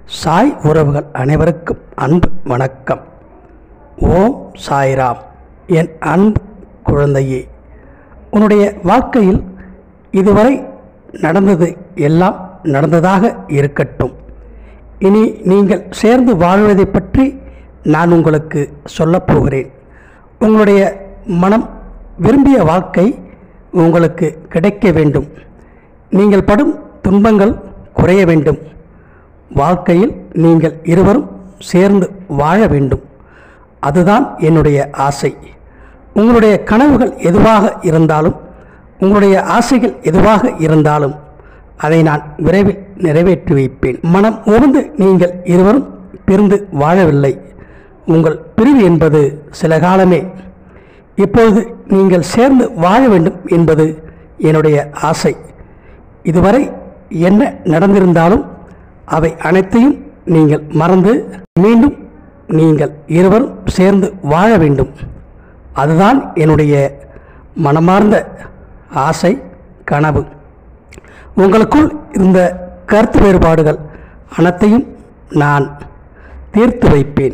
சாய் உறவுகள் அனைவருக்கும் அன்பு வணக்கம் ஓம் சாய்ராம் என் அன்பு குழந்தையே உன்னுடைய வாழ்க்கையில் இதுவரை நடந்தது எல்லாம் நடந்ததாக இருக்கட்டும் இனி நீங்கள் சேர்ந்து வாழ்வதை பற்றி நான் உங்களுக்கு சொல்லப் போகிறேன் உங்களுடைய மனம் விரும்பிய வாழ்க்கை உங்களுக்கு கிடைக்க வேண்டும் நீங்கள் படும் துன்பங்கள் குறைய வேண்டும் வாழ்க்கையில் நீங்கள் இருவரும் சேர்ந்து வாழ வேண்டும் அதுதான் என்னுடைய ஆசை உங்களுடைய கனவுகள் எதுவாக இருந்தாலும் உங்களுடைய ஆசைகள் எதுவாக இருந்தாலும் அதை நான் விரைவில் நிறைவேற்றி வைப்பேன் மனம் உணர்ந்து நீங்கள் இருவரும் பிரிந்து வாழவில்லை உங்கள் பிரிவு என்பது சில காலமே இப்பொழுது நீங்கள் சேர்ந்து வாழ வேண்டும் என்பது என்னுடைய ஆசை இதுவரை என்ன நடந்திருந்தாலும் அவை அனைத்தையும் நீங்கள் மறந்து மீண்டும் நீங்கள் இருவரும் சேர்ந்து வாழ வேண்டும் அதுதான் என்னுடைய மனமார்ந்த ஆசை கனவு உங்களுக்குள் இருந்த கருத்து வேறுபாடுகள் அனைத்தையும் நான் தீர்த்து வைப்பேன்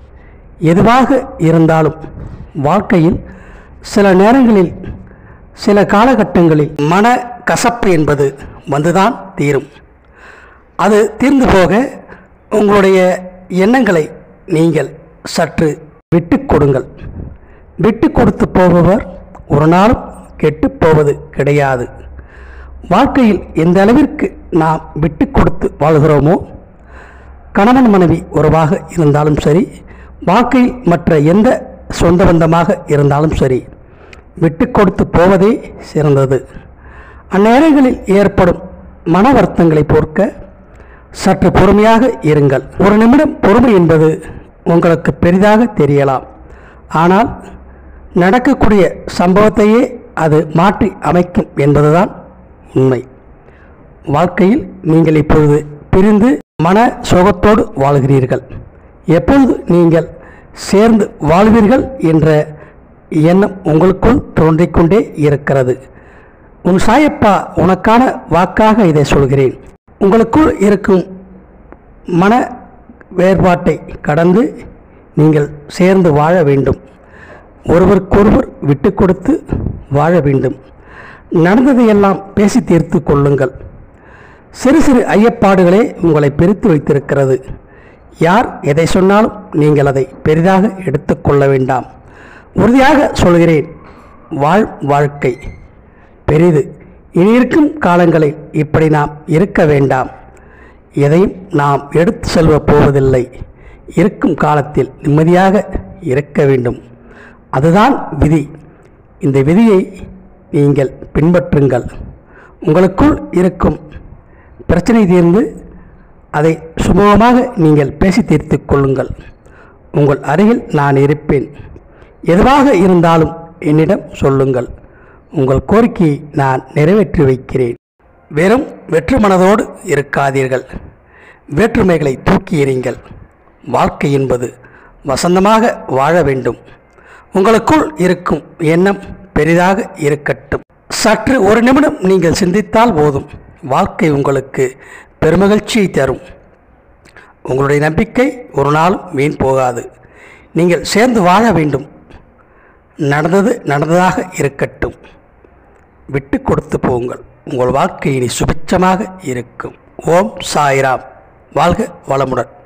எதுவாக இருந்தாலும் வாழ்க்கையில் சில நேரங்களில் சில காலகட்டங்களில் மன கசப்பு என்பது வந்துதான் தீரும் அது தீர்ந்து போக உங்களுடைய எண்ணங்களை நீங்கள் சற்று விட்டு கொடுங்கள் விட்டு கொடுத்து போபவர் ஒரு நாளும் கெட்டு போவது கிடையாது வாழ்க்கையில் எந்த அளவிற்கு நாம் விட்டு கொடுத்து வாழ்கிறோமோ கணவன் மனைவி உறவாக இருந்தாலும் சரி வாழ்க்கையில் மற்ற எந்த சொந்த பந்தமாக இருந்தாலும் சரி விட்டு கொடுத்து போவதே சிறந்தது அந்நேரங்களில் ஏற்படும் மன வருத்தங்களை போர்க்க சற்று பொறுமையாக இருங்கள் ஒரு நிமிடம் பொறுமை என்பது உங்களுக்கு பெரிதாக தெரியலாம் ஆனால் நடக்கக்கூடிய சம்பவத்தையே அது மாற்றி அமைக்கும் என்பதுதான் உண்மை வாழ்க்கையில் நீங்கள் இப்பொழுது பிரிந்து மன சோகத்தோடு வாழ்கிறீர்கள் எப்பொழுது நீங்கள் சேர்ந்து வாழ்வீர்கள் என்ற எண்ணம் உங்களுக்குள் தோன்றிக்கொண்டே இருக்கிறது உன் சாயப்பா உனக்கான வாக்காக இதை சொல்கிறேன் உங்களுக்குள் இருக்கும் மன வேறுபாட்டை கடந்து நீங்கள் சேர்ந்து வாழ வேண்டும் ஒருவருக்கொருவர் விட்டு கொடுத்து வாழ வேண்டும் நடந்ததையெல்லாம் பேசி தீர்த்து கொள்ளுங்கள் சிறு சிறு ஐயப்பாடுகளே உங்களை பிரித்து வைத்திருக்கிறது யார் எதை சொன்னாலும் நீங்கள் அதை பெரிதாக எடுத்துக்கொள்ள வேண்டாம் உறுதியாக சொல்கிறேன் வாழ் வாழ்க்கை பெரிது இனி இருக்கும் காலங்களில் இப்படி நாம் இருக்க வேண்டாம் எதையும் நாம் எடுத்து செல்வ போவதில்லை இருக்கும் காலத்தில் நிம்மதியாக இருக்க வேண்டும் அதுதான் விதி இந்த விதியை நீங்கள் பின்பற்றுங்கள் உங்களுக்குள் இருக்கும் பிரச்சனை தீர்ந்து அதை சுமூகமாக நீங்கள் பேசி தீர்த்து கொள்ளுங்கள் உங்கள் அருகில் நான் இருப்பேன் எதுவாக இருந்தாலும் என்னிடம் சொல்லுங்கள் உங்கள் கோரிக்கையை நான் நிறைவேற்றி வைக்கிறேன் வெறும் வெற்று மனதோடு இருக்காதீர்கள் வேற்றுமைகளை தூக்கி எறிங்கள் வாழ்க்கை என்பது வசந்தமாக வாழ வேண்டும் உங்களுக்குள் இருக்கும் எண்ணம் பெரிதாக இருக்கட்டும் சற்று ஒரு நிமிடம் நீங்கள் சிந்தித்தால் போதும் வாழ்க்கை உங்களுக்கு பெருமகிழ்ச்சியை தரும் உங்களுடைய நம்பிக்கை ஒரு நாளும் வீண் போகாது நீங்கள் சேர்ந்து வாழ வேண்டும் நடந்தது நடந்ததாக இருக்கட்டும் விட்டு கொடுத்து போங்கள் உங்கள் வாழ்க்கை இனி சுபிச்சமாக இருக்கும் ஓம் சாய்ராம் வாழ்க வளமுடன்